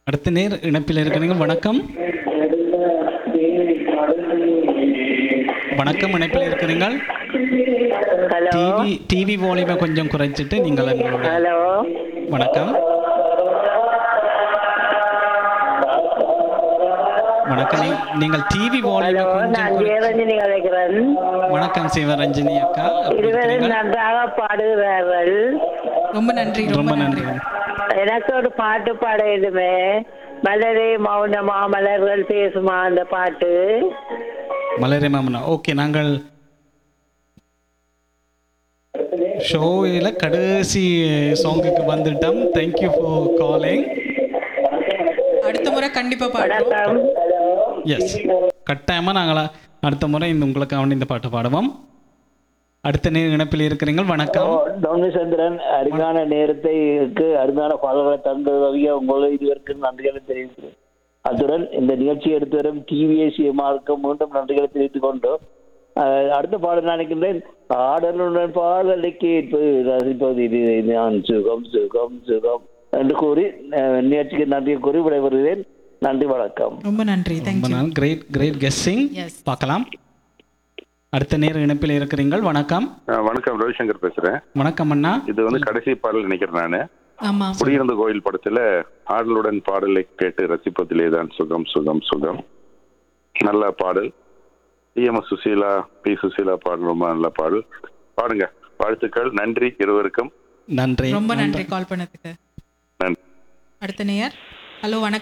அடுத்த நேர் இணைப்பில் இருக்கிறீங்க வணக்கம் வணக்கம் இணைப்பில் இருக்கிறீர்கள் ஹலோ டிவி டிவி வால்யூமை கொஞ்சம் குறைச்சிட்டு நீங்கள் எங்களோட ஹலோ வணக்கம் வணக்கம் நீ- நீங்கள் டிவி வால்யூமை ஹலோ கொஞ்சம் நான் குறை- ஜெயரஞ்சனி கலைக்கிறேன் வணக்கம் சிவரஞ்சனி அக்கா எப்படி இருவரும் இருக்கிறீர்கள்? நன்றாக பாடுகிறார்கள் ரொம்ப நன்றி ரொம்ப நன்றி எனக்கு ஒரு பாட்டு பாட வேண்டுமே மலரே மௌனமா மலர்கள் பேசுமா அந்த பாட்டு மலரே மாமனா ஓகே நாங்கள் ஷோவில் கடைசி சாங்குக்கு வந்துட்டோம் தேங்க்யூ ஃபார் காலிங் அடுத்த முறை கண்டிப்பா பாடுறோம் வணக்கம் எஸ் கட்டாயமாக நாங்கள் அடுத்த முறை இந்த உங்களுக்காக இந்த பாட்டு பாடுவோம் அடுத்த நேர் இணைப்பில் இருக்கிறீங்க வணக்கம் டொமிசந்திரன் அருமையான நேரத்தைக்கு அருமையான பாடல்களை தந்ததவிய உங்களை இதுவரைக்கும் நன்றிகளை தெரிவிக்கிறேன் அத்துடன் இந்த நிகழ்ச்சி எடுத்து வரும் டிவிஎஸ்சிஎம்ஆருக்கு மீண்டும் நன்றிகளை தெரிவித்துக் கொண்டு அஹ், அடுத்த பாடல் நினைக்கின்றேன் ஆடலுடன் பாடலை கேட்பது ரசிப்பது இது நான் சுகம் சுகம் சுகம் என்று கூறி அஹ், நிகழ்ச்சிக்கு நன்றியை கூறி விடைபெறுகிறேன் நன்றி வணக்கம் ரொம்ப நன்றி ரொம்ப தேங்க்யூ நாள் கிரேட் கிரேட் கெஸ்ஸிங் Yes. பார்க்கலாம் அடுத்த நேர் இணைப்பில் இருக்கிறீங்கள் வணக்கம் ஆ, வணக்கம் ரவிசங்கர் பேசுறேன் வணக்கம் அண்ணா இது வந்து கடைசி பாடல் நினைக்கிறேன் நானு ஆமா குடியிருந்த கோயில் படத்துல ஆடலுடன் பாடலை கேட்டு ரசிப்பதிலே தான் சுகம் சுகம் சுகம் நல்ல பாடல் டிஎம்எஸ் சுசீலா பி சுசீலா பாடல் ரொம்ப நல்ல பாடல் பாடுங்க வாழ்த்துக்கள் நன்றி இருவருக்கும் நன்றி ரொம்ப நன்றி கால் பண்ணதுக்கு நன்றி அடுத்த நேயர் ஹலோ வணக்கம்